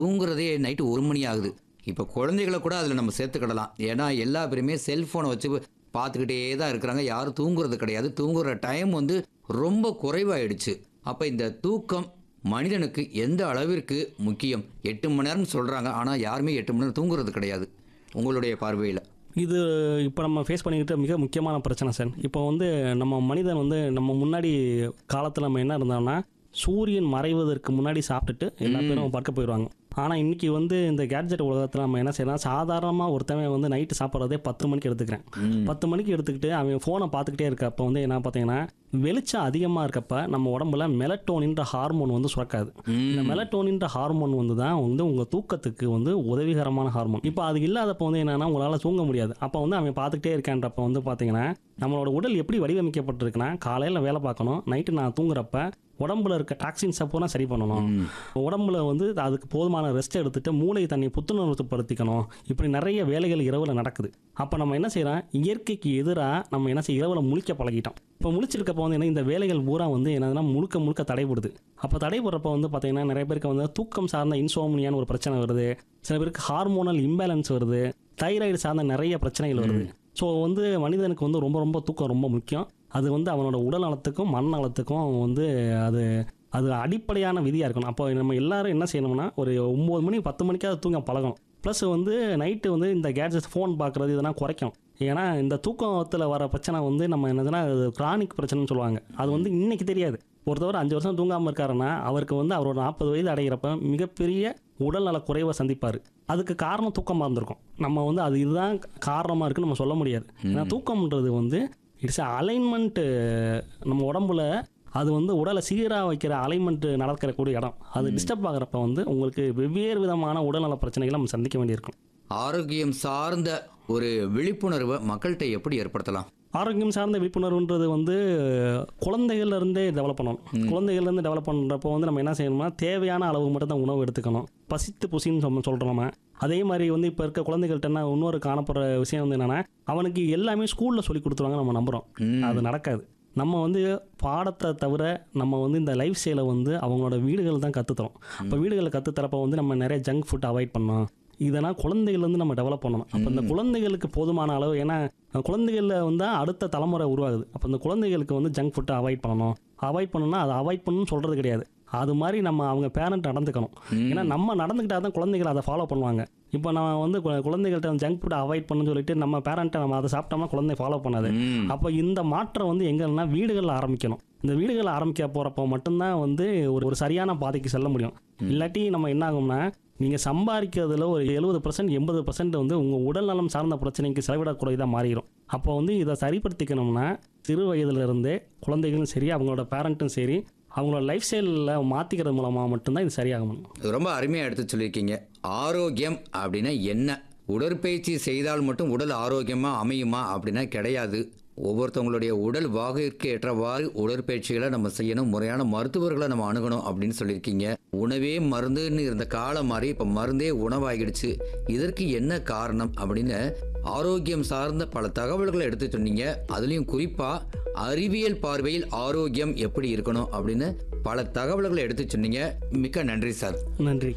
தூங்குறதே night ஒரு மணி ஆகுது இப்போ குழந்தைகளை கூட அதில் நம்ம சேர்த்துக்கிடலாம் ஏன்னா எல்லா பேருமே செல்ஃபோனை வச்சு பார்த்துக்கிட்டே தான் இருக்கிறாங்க யாரும் தூங்குறது கிடையாது தூங்குற டைம் வந்து ரொம்ப குறைவாயிடுச்சு அப்போ இந்த தூக்கம் மனிதனுக்கு எந்த அளவிற்கு முக்கியம் எட்டு மணி நேரம் சொல்கிறாங்க ஆனால் யாருமே எட்டு மணி நேரம் தூங்குறது கிடையாது உங்களுடைய பார்வையில் இது இப்போ நம்ம ஃபேஸ் பண்ணிக்கிட்ட மிக முக்கியமான பிரச்சனை சார் இப்போ வந்து நம்ம மனிதன் வந்து நம்ம முன்னாடி காலத்தில் நம்ம என்ன இருந்தோம்னா சூரியன் மறைவதற்கு முன்னாடி சாப்பிட்டுட்டு எல்லா பேரும் பறக்க போயிடுவாங்க ஆனால் இன்னைக்கு வந்து இந்த கேட்ஜெட் உலகத்தில் நம்ம என்ன செய்யலாம் சாதாரணமாக ஒருத்தவன் வந்து நைட்டு சாப்பிட்றதே பத்து மணிக்கு எடுத்துக்கிறேன் பத்து மணிக்கு எடுத்துக்கிட்டு அவன் ஃபோனை பார்த்துக்கிட்டே இருக்கப்ப வந்து என்ன பார்த்தீங்கன்னா வெளிச்சம் அதிகமாக இருக்கப்ப நம்ம உடம்புல மெலட்டோனின்ற ஹார்மோன் வந்து சுரக்காது இந்த மெலட்டோனின்ற ஹார்மோன் வந்து தான் வந்து உங்கள் தூக்கத்துக்கு வந்து உதவிகரமான ஹார்மோன் இப்போ அது இல்லாதப்போ வந்து என்னன்னா உங்களால் தூங்க முடியாது அப்போ வந்து அவன் பார்த்துக்கிட்டே இருக்கான்றப்ப வந்து பார்த்தீங்கன்னா நம்மளோட உடல் எப்படி வடிவமைக்கப்பட்டிருக்குன்னா காலையில் வேலை பார்க்கணும் நைட்டு நான் தூங்குறப்ப உடம்புல இருக்க டாக்ஸின்ஸை பூரா சரி பண்ணணும் உடம்புல வந்து அதுக்கு போதுமான ரெஸ்ட் எடுத்துட்டு மூளை தண்ணி புத்துணர்வுப்படுத்திக்கணும் இப்படி நிறைய வேலைகள் இரவில் நடக்குது அப்போ நம்ம என்ன செய்யறோம் இயற்கைக்கு எதிராக நம்ம என்ன செய்ய இரவில் முழிக்க பழகிட்டோம் இப்போ முழிச்சிருக்கப்போ வந்து என்ன இந்த வேலைகள் பூரா வந்து என்னதுன்னா முழுக்க முழுக்க தடைபடுது அப்போ தடைபடுறப்ப வந்து பார்த்தீங்கன்னா நிறைய பேருக்கு வந்து தூக்கம் சார்ந்த இன்சோம்னியான்னு ஒரு பிரச்சனை வருது சில பேருக்கு ஹார்மோனல் இம்பேலன்ஸ் வருது தைராய்டு சார்ந்த நிறைய பிரச்சனைகள் வருது ஸோ வந்து மனிதனுக்கு வந்து ரொம்ப ரொம்ப தூக்கம் ரொம்ப முக்கியம் அது வந்து அவனோட உடல் நலத்துக்கும் மன நலத்துக்கும் வந்து அது அது அடிப்படையான விதியாக இருக்கணும் அப்போ நம்ம எல்லாரும் என்ன செய்யணும்னா ஒரு ஒம்பது மணி பத்து மணிக்காவது தூங்க பழகணும் ப்ளஸ் வந்து நைட்டு வந்து இந்த கேட்ஜெட் ஃபோன் பார்க்குறது இதெல்லாம் குறைக்கும் ஏன்னா இந்த தூக்கத்தில் வர பிரச்சனை வந்து நம்ம என்னதுன்னா அது கிரானிக் பிரச்சனைன்னு சொல்லுவாங்க அது வந்து இன்னைக்கு தெரியாது ஒருத்தவர் அஞ்சு வருஷம் தூங்காமல் இருக்காருன்னா அவருக்கு வந்து அவரோட நாற்பது வயது அடைகிறப்ப மிகப்பெரிய உடல்நல குறைவை சந்திப்பார் அதுக்கு காரணம் தூக்கமாக இருந்திருக்கும் நம்ம வந்து அது இதுதான் காரணமாக இருக்குன்னு நம்ம சொல்ல முடியாது ஏன்னா தூக்கம்ன்றது வந்து இட்ஸ் அலைன்மெண்ட்டு நம்ம உடம்புல அது வந்து உடலை சீராக வைக்கிற அலைன்மெண்ட் நடக்கிறக்கூடிய இடம் அது டிஸ்டர்ப் ஆகிறப்ப வந்து உங்களுக்கு வெவ்வேறு விதமான உடல்நல பிரச்சனைகளை நம்ம சந்திக்க வேண்டியிருக்கும் ஆரோக்கியம் சார்ந்த ஒரு விழிப்புணர்வை மக்கள்கிட்ட எப்படி ஏற்படுத்தலாம் ஆரோக்கியம் சார்ந்த விழிப்புணர்வுன்றது வந்து குழந்தைகள்ல இருந்தே டெவலப் பண்ணணும் குழந்தைகள்ல இருந்து டெவலப் பண்ணுறப்போ வந்து நம்ம என்ன செய்யணும்னா தேவையான அளவு மட்டும் தான் உணவு எடுத்துக்கணும் பசித்து புசின்னு நம்ம சொல்கிறோம் நம்ம அதே மாதிரி வந்து இப்போ இருக்க குழந்தைகள்ட்ட என்ன இன்னொரு காணப்படுற விஷயம் வந்து என்னன்னா அவனுக்கு எல்லாமே ஸ்கூலில் சொல்லி கொடுத்துருவாங்க நம்ம நம்புகிறோம் அது நடக்காது நம்ம வந்து பாடத்தை தவிர நம்ம வந்து இந்த லைஃப் ஸ்டைலை வந்து அவங்களோட வீடுகள் தான் கற்றுத்தரோம் இப்போ வீடுகளில் கற்றுத்தரப்ப வந்து நம்ம நிறைய ஜங்க் ஃபுட் அவாய்ட் பண்ணோம் இதெல்லாம் குழந்தைகள்லேருந்து நம்ம டெவலப் பண்ணணும் அப்போ இந்த குழந்தைகளுக்கு போதுமான அளவு ஏன்னா குழந்தைகளில் வந்து அடுத்த தலைமுறை உருவாகுது அப்போ இந்த குழந்தைகளுக்கு வந்து ஜங்க் ஃபுட்டை அவாய்ட் பண்ணணும் அவாய்ட் பண்ணணும்னா அதை அவாய்ட் பண்ணணும்னு சொல்கிறது கிடையாது அது மாதிரி நம்ம அவங்க பேரண்ட் நடந்துக்கணும் ஏன்னா நம்ம நடந்துக்கிட்டா தான் குழந்தைகள் அதை ஃபாலோ பண்ணுவாங்க இப்போ நம்ம வந்து கு- குழந்தைகள்ட்ட ஜங்க் ஃபுட் அவாய்ட் பண்ணணும்னு சொல்லிட்டு நம்ம பேரண்ட்டை நம்ம அதை சாப்பிட்டோம்னா குழந்தை ஃபாலோ பண்ணாது ம். அப்போ இந்த மாற்றம் வந்து எங்கன்னா வீடுகளில் ஆரம்பிக்கணும் இந்த வீடுகளில் ஆரம்பிக்க போகிறப்போ மட்டும்தான் வந்து ஒரு ஒரு சரியான பாதைக்கு செல்ல முடியும் இல்லாட்டி நம்ம என்ன ஆகும்னா நீங்கள் சம்பாதிக்கிறதுல ஒரு எழுபது பர்சன்ட் எண்பது பர்சன்ட் வந்து உங்கள் உடல்நலம் சார்ந்த பிரச்சனைக்கு செலவிடக்கூடியதாக மாறிடும் அப்போ வந்து இதை சரிப்படுத்திக்கணும்னா சிறு வயதுல இருந்தே குழந்தைகளும் சரி அவங்களோட பேரண்ட்டும் சரி அவங்களோட லைஃப் ஸ்டைலில் மாற்றிக்கிறது மூலமாக மட்டும்தான் இது சரியாக முடியும் ரொம்ப அருமையாக எடுத்து சொல்லியிருக்கீங்க ஆரோக்கியம் அப்படின்னா என்ன உடற்பயிற்சி செய்தால் மட்டும் உடல் ஆரோக்கியமாக அமையுமா அப்படின்னா கிடையாது ஒவ்வொருத்தவங்களுடைய உடல் வாகிற்கு ஏற்றவாறு உடற்பயிற்சிகளை நம்ம செய்யணும் முறையான மருத்துவர்களை நம்ம அணுகணும் அப்படின்னு சொல்லியிருக்கீங்க உணவே மருந்துன்னு இருந்த காலம் மாறி இப்போ மருந்தே உணவாகிடுச்சு இதற்கு என்ன காரணம் அப்படின்னு ஆரோக்கியம் சார்ந்த பல தகவல்களை எடுத்து சொன்னீங்க அதுலேயும் குறிப்பாக அறிவியல் பார்வையில் ஆரோக்கியம் எப்படி இருக்கணும் அப்படின்னு பல தகவல்களை எடுத்து சொன்னீங்க மிக்க நன்றி சார் நன்றி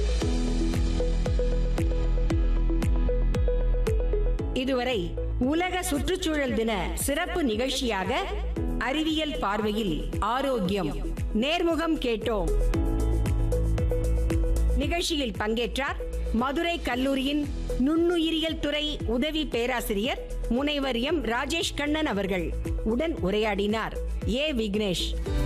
இதுவரை உலக சுற்றுச்சூழல் தின சிறப்பு நிகழ்ச்சியாக அறிவியல் பார்வையில் ஆரோக்கியம் நேர்முகம் கேட்டோம் நிகழ்ச்சியில் பங்கேற்றார் மதுரை கல்லூரியின் நுண்ணுயிரியல் துறை உதவி பேராசிரியர் முனைவர் எம் ராஜேஷ் கண்ணன் அவர்கள் உடன் உரையாடினார் ஏ விக்னேஷ்